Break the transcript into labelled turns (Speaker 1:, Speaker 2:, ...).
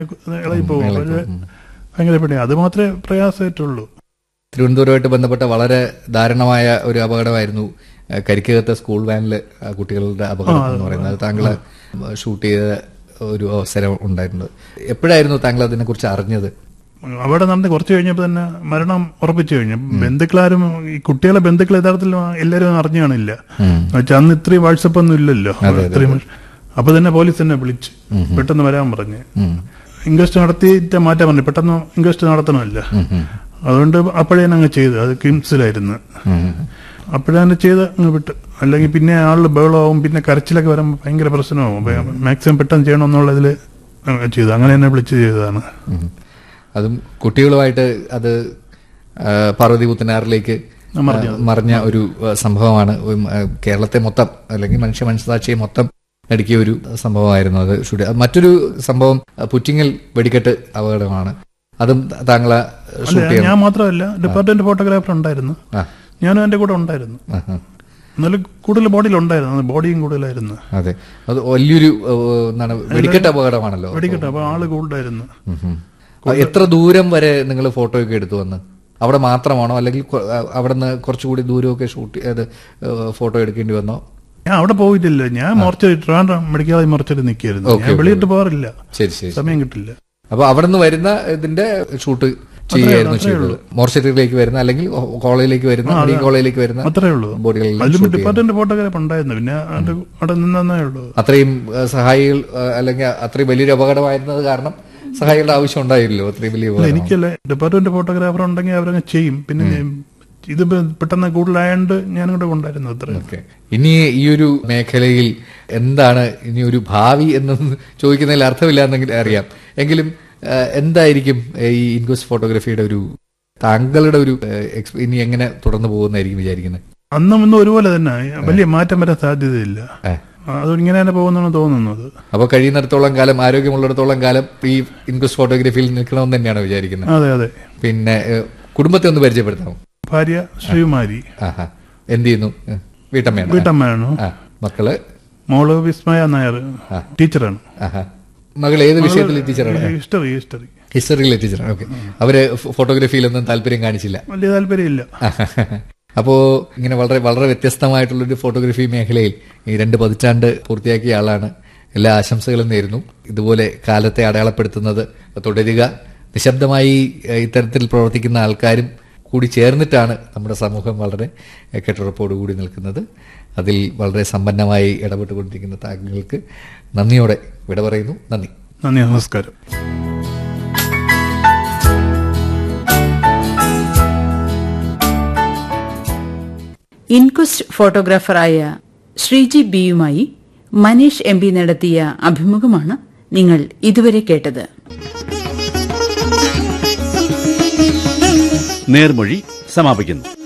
Speaker 1: ഇളകി പോകും ഒരു ഭയങ്കര പണി അത് മാത്രമേ പ്രയാസമായിട്ടുള്ളൂ
Speaker 2: തിരുവനന്തപുരമായിട്ട് ബന്ധപ്പെട്ട വളരെ ദാരുണമായ ഒരു അപകടമായിരുന്നു ഏഹ് കരിക്കകത്തെ സ്കൂൾ വാനിൽ കുട്ടികളുടെ അപകടം എന്ന് പറയുന്നത് താങ്കൾ ഷൂട്ട് ചെയ്ത ഒരു അവസരം ഉണ്ടായിട്ടുണ്ട് എപ്പോഴായിരുന്നു താങ്കൾ അതിനെക്കുറിച്ച് അറിഞ്ഞത്
Speaker 1: അവിടെ നടന്ന് കുറച്ച് കഴിഞ്ഞപ്പോൾ തന്നെ മരണം ഉറപ്പിച്ചു കഴിഞ്ഞു ബന്ധുക്കളാരും ഈ കുട്ടികളെ ബന്ധുക്കൾ യഥാർത്ഥത്തിൽ എല്ലാവരും അറിഞ്ഞു കാണില്ല എന്നുവെച്ചാൽ അന്ന് ഇത്രയും വാട്സപ്പ് ഒന്നും ഇല്ലല്ലോ ഇത്രയും അപ്പൊ തന്നെ പോലീസ് തന്നെ വിളിച്ച് പെട്ടെന്ന് വരാൻ പറഞ്ഞ്
Speaker 2: ഉം.
Speaker 1: ഇൻക്വസ്റ്റ് നടത്തിയിട്ട് മാറ്റാൻ പറഞ്ഞു പെട്ടെന്ന് ഇൻക്വസ്റ്റ് നടത്തണമല്ല
Speaker 2: ഉം, ഉം.
Speaker 1: അതുകൊണ്ട് അപ്പോഴേ അങ്ങ് ചെയ്തു അത് കിംസിലായിരുന്നു
Speaker 2: ഉം.
Speaker 1: അപ്പോഴാണ് ചെയ്ത് അങ്ങ് വിട്ട് അല്ലെങ്കിൽ പിന്നെ ആളിൽ ബഹളമാവും പിന്നെ കരച്ചിലൊക്കെ വരുമ്പോൾ ഭയങ്കര പ്രശ്നമാവും അപ്പൊ മാക്സിമം പെട്ടെന്ന് ചെയ്യണമെന്നുള്ളതിൽ ചെയ്തു അങ്ങനെ തന്നെ വിളിച്ച് ചെയ്തതാണ്
Speaker 2: ഉം. അതും കുട്ടികളുമായിട്ട് അത് ആ, പാർവതി പുത്തനാറിലേക്ക് ആ, മറിഞ്ഞ ഒരു ആ, സംഭവമാണ് ഉം, ആ, കേരളത്തെ മൊത്തം അല്ലെങ്കിൽ മനുഷ്യ മനസ്സാക്ഷിയെ മൊത്തം നടുക്കിയ ഒരു സംഭവമായിരുന്നു അത് ഷൂട്ട് ചെയ്ത- മറ്റൊരു സംഭവം ആ, പുറ്റിങ്ങൽ വെടിക്കെട്ട് അപകടമാണ് അതും താങ്കളെ ഷൂട്ട്
Speaker 1: അല്ല
Speaker 2: ചെയ്യാൻ
Speaker 1: ഞാൻ മാത്രമല്ല ഡിപ്പാർട്ട്മെന്റ് ഫോട്ടോഗ്രാഫർ ഉണ്ടായിരുന്നു
Speaker 2: ആ,
Speaker 1: ഞാനും എന്റെ കൂടെ ഉണ്ടായിരുന്നു
Speaker 2: ആ, ആ.
Speaker 1: എന്നാലും കൂടുതൽ ബോഡിയിൽ ഉണ്ടായിരുന്നു ബോഡിയും കൂടുതലായിരുന്നു
Speaker 2: അതെ അത് വലിയൊരു ആ, എന്താണ് വെടിക്കെട്ട് അപകടമാണല്ലോ
Speaker 1: വെടിക്കട്ടെ അപ്പൊ ആള് കൂടുതലായിരുന്നു
Speaker 2: ഉം, ഉം. ആ, എത്ര ദൂരം വരെ നിങ്ങൾ ഫോട്ടോ ഒക്കെ എടുത്തു വന്ന് അവിടെ മാത്രമാണോ അല്ലെങ്കിൽ കൊ- ആ, അവിടെ നിന്ന് കുറച്ചുകൂടി ദൂരമൊക്കെ ഷൂട്ട് ചെയ്ത് ഫോട്ടോ എടുക്കേണ്ടി വന്നോ
Speaker 1: ഞാൻ അവിടെ പോയിട്ടില്ല ഞാൻ mortuary Trivandrum medical college mortuary നിൽക്കായിരുന്നു
Speaker 2: ഓക്കേ,
Speaker 1: ഞാൻ വെളിയിട്ട് പോകാറില്ല
Speaker 2: ശരി ശരി
Speaker 1: സമയം കിട്ടില്ല
Speaker 2: അപ്പൊ അവിടെ നിന്ന് വരുന്ന ഇതിന്റെ ഷൂട്ട് ചെയ്യുകയായിരുന്നു ചെയ്തത് മോർച്ചറിയിലേക്ക് വരുന്ന അല്ലെങ്കിൽ കോളേജിലേക്ക് വരുന്ന മെഡിക്കൽ കോളേജിലേക്ക് വരുന്ന
Speaker 1: അത്രേ ഉള്ളൂ
Speaker 2: ബോഡികളിൽ
Speaker 1: അതിലും ഡിപ്പാർട്ട്മെന്റ് ഫോട്ടോഗ്രാഫ് ഉണ്ടായിരുന്നു പിന്നെ അത് അവിടെ നിന്നേ ഉള്ളൂ
Speaker 2: അത്രയും ആ, സഹായികൾ ആ, അല്ലെങ്കിൽ അത്രയും വലിയൊരു അപകടമായിരുന്നത് കാരണം സഹായികളുടെ ആവശ്യം ഉണ്ടായില്ലല്ലോ അത്രയും വലിയ
Speaker 1: അല്ല,
Speaker 2: അപകടം
Speaker 1: എനിക്കല്ല ഡിപ്പാർട്ട്മെന്റ് ഫോട്ടോഗ്രാഫർ ഉണ്ടെങ്കിൽ അവരങ്ങ് ചെയ്യും പിന്നെ ഞാൻ- ഇത് പെട്ടെന്ന് കൂടുതലായോണ്ട് ഞാനും കൂടെ ഉണ്ടായിരുന്നു അത്ര
Speaker 2: ഓക്കെ ഇനി ഈ ഒരു മേഖലയിൽ എന്താണ് ഇനി ഒരു ഭാവി എന്നൊന്നും ചോദിക്കുന്നതിൽ അർത്ഥമില്ല എന്നെങ്കിൽ അറിയാം എങ്കിലും ആ, എന്തായിരിക്കും ഈ ഇൻക്വസ്റ്റ് ഫോട്ടോഗ്രാഫിയുടെ ഒരു താങ്കളുടെ ഒരു ആ, എക്സ്- ഇനി എങ്ങനെ തുടർന്ന് പോകുന്നതായിരിക്കും വിചാരിക്കുന്നത്
Speaker 1: അന്നും ഇന്നും ഒരുപോലെ തന്നെ വലിയ മാറ്റം വരാൻ സാധ്യതയില്ല
Speaker 2: ഏ.
Speaker 1: അത് ഇങ്ങനെ തന്നെ പോകുന്നാണ് തോന്നുന്നത്
Speaker 2: അപ്പൊ കഴിയുന്നിടത്തോളം കാലം ആരോഗ്യമുള്ളിടത്തോളം കാലം ഈ ഇൻക്വസ്റ്റ് ഫോട്ടോഗ്രാഫിയിൽ നിൽക്കണമെന്ന് തന്നെയാണ് വിചാരിക്കുന്നത്
Speaker 1: അതെ അതെ
Speaker 2: പിന്നെ ഏ, കുടുംബത്തെ ഒന്ന് പരിചയപ്പെടുത്താമോ
Speaker 1: ഭാര്യ ശ്രീകുമാരി
Speaker 2: ആഹാ എന്ത് ചെയ്യുന്നു ഏ, വീട്ടമ്മയാണ്
Speaker 1: വീട്ടമ്മയാണ്
Speaker 2: ആ മക്കള്
Speaker 1: മോള് വിസ്മയ നായർ ടീച്ചറാണ്
Speaker 2: ആഹാ മകൾ ഏത് വിഷയത്തിൽ ടീച്ചറാണ്
Speaker 1: ഹിസ്റ്ററി ഹിസ്റ്ററി
Speaker 2: ഹിസ്റ്ററിയിലെ ടീച്ചറാണ് ഓക്കെ അവര് ഫോ- ഫോട്ടോഗ്രാഫിയിലൊന്നും താല്പര്യം കാണിച്ചില്ല
Speaker 1: വലിയ താല്പര്യമില്ല
Speaker 2: അപ്പോ ഇങ്ങനെ വളരെ വളരെ വ്യത്യസ്തമായിട്ടുള്ളൊരു ഫോട്ടോഗ്രാഫി മേഖലയിൽ ഈ രണ്ട് പതിറ്റാണ്ട് പൂർത്തിയാക്കിയ ആളാണ് എല്ലാ ആശംസകളും നേരുന്നു ഇതുപോലെ കാലത്തെ അടയാളപ്പെടുത്തുന്നത് തുടരുക നിശബ്ദമായി ഏഹ്, ഇത്തരത്തിൽ പ്രവർത്തിക്കുന്ന ആൾക്കാരും കൂടി ചേർന്നിട്ടാണ് നമ്മുടെ സമൂഹം വളരെ ഏഹ്, കെട്ടുറപ്പോടുകൂടി നിൽക്കുന്നത് അതിൽ വളരെ സമ്പന്നമായി ഇടപെട്ടുകൊണ്ടിരിക്കുന്ന താങ്കൾക്ക് നന്ദിയോടെ വിട പറയുന്നു നന്ദി
Speaker 1: നന്ദി നമസ്കാരം
Speaker 3: ഇൻക്വസ്റ്റ് ഫോട്ടോഗ്രാഫറായ ശ്രീജി ബിയുമായി മനീഷ് എം പി നടത്തിയ അഭിമുഖമാണ് നിങ്ങൾ ഇതുവരെ കേട്ടത്
Speaker 4: നേർമൊഴി സമാപിക്കുന്നു